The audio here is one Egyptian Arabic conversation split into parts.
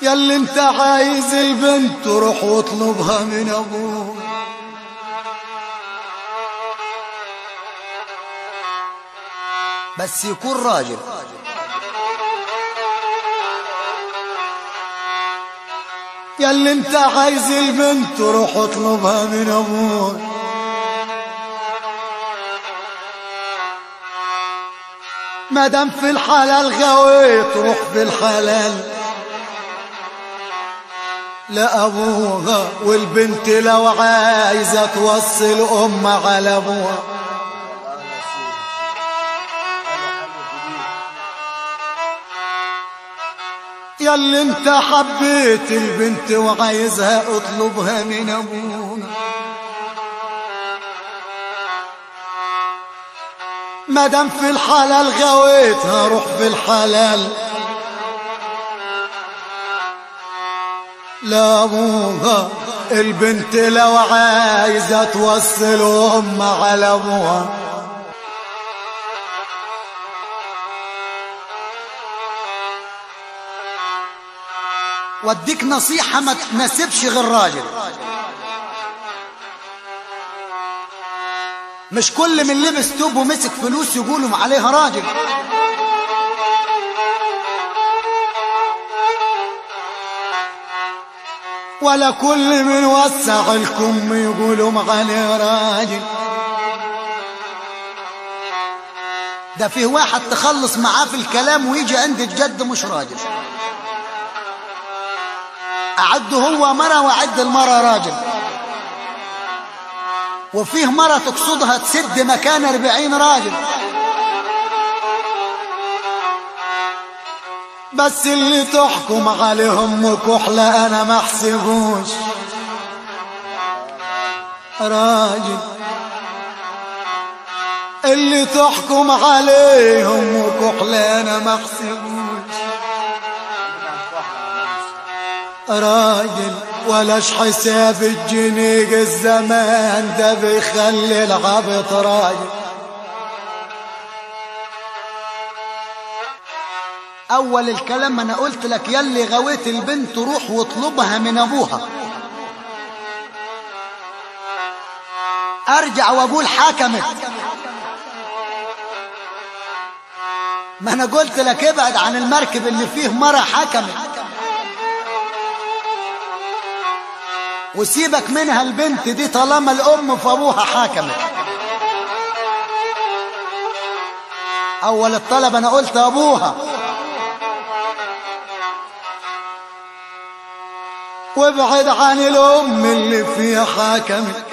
ياللي انت عايز البنت روح واطلبها من ابوك بس يكون راجل ياللي انت عايز البنت روح اطلبها من ابوك مادام في الحلال غويت روح في الحلال لأبوها والبنت لو عايزة توصل أم على أبوها ياللي انت حبيت البنت وعايزها اطلبها من ابوها مادام في الحلال غويتها روح في الحلال لابوها البنت لو عايزة توصل أم على أبوها وديك نصيحة ما تناسبش غير راجل مش كل من لبس توب ومسك فلوس يقولوا عليها راجل ولا كل من وسع الكم يقولوا عليه راجل ده فيه واحد تخلص معاه في الكلام ويجي عند الجد مش راجل أعد هو مرة وأعد المرة راجل وفيه مرة تقصدها تسد مكان أربعين راجل بس اللي تحكم عليهم كحلة أنا ما احسبوش راجل اللي تحكم عليهم كحلة أنا ما احسبوش راجل ولاش حساب الجنيق الزمان ده بيخلي العبط راجل اول الكلام انا قلت لك يلي غويت البنت روح واطلبها من ابوها ارجع واقول حكمت ما انا قلت لك ابعد عن المركب اللي فيه مرة حكمت وسيبك منها البنت دي طالما الام فابوها حكمت اول الطلب انا قلت ابوها وابعد عن الام اللي فيها حكمت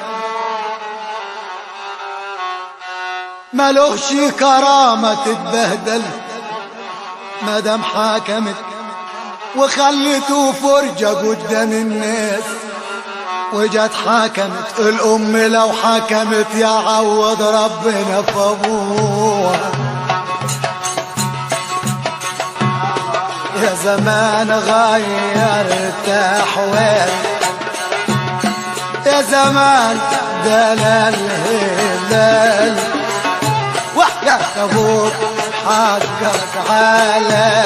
ملوش كرامة تتبهدل مادام حكمت وخليته فرجة قدام الناس وجت حكمت الأم لو حكمت يعوض ربنا في أبوها يا زمان غيرت أحوال يا زمان دلال هلال وحياة أبوك حقك على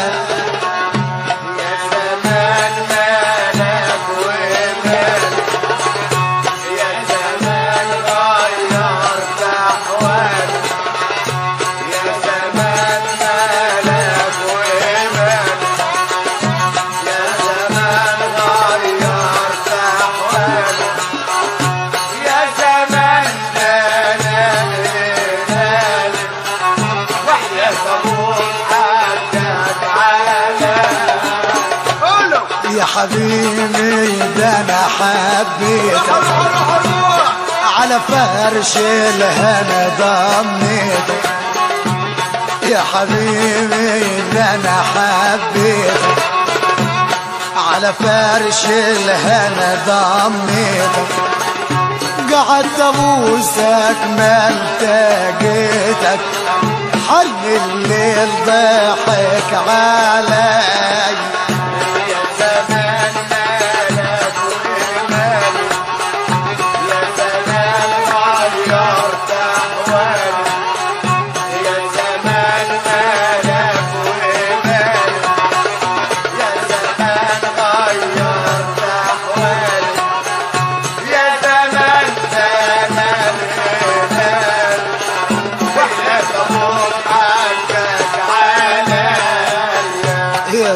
يا حبيبي ده انا حبيتك على فرش الهنا ضميتك يا حبيبي ده انا حبيتك على فرش الهنا ضميتك قعدت ابوسك ما التقيتك حن الليل ضحك علي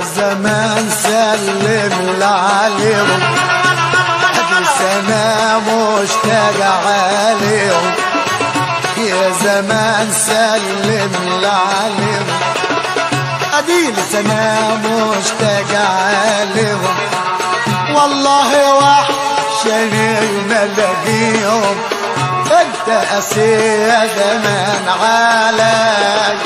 الزمان سلم لعليهم ادي سنة مشتاق عليهم يا زمان سلم لعليهم ادي سنة مشتاق عليهم والله وحشني الملاقيهم انت اسير يا زمان علي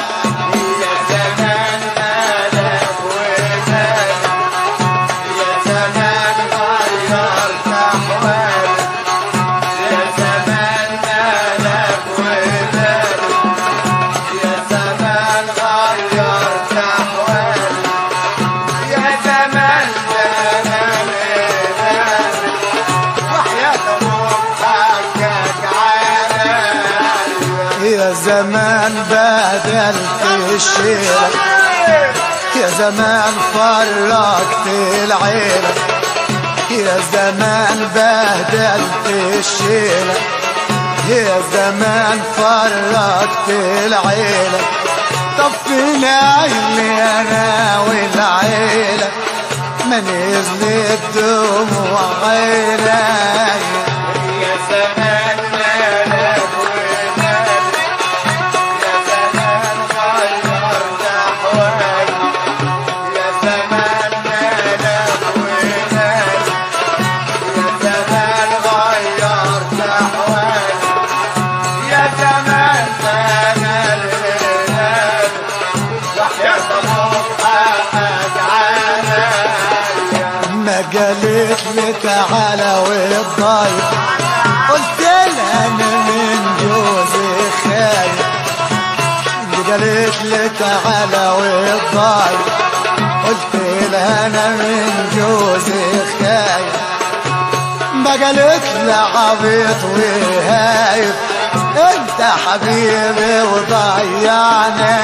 يا زمان بدلت الشيرة يا زمان فرقت العيلة يا زمان بهدلت الشيلة يا زمان فرقت العيلة طب فين عيني انا والعيلة ما نزلت دموع عيني يا زمان مالك ومالك يا زمان غيرت أحوالي يا زمان مالك ومالك يا زمان غيرت أحوالي يا زمان مالك ومالك وحياة مضحكك عليا ما قالت لي تعالى والضايق قلت لها انا من جوزي خايف اللي قالت لي تعالى والضايق قلت لها انا من جوزي خايف ما قالت لي عبيط وهايف انت حبيبي وضيعني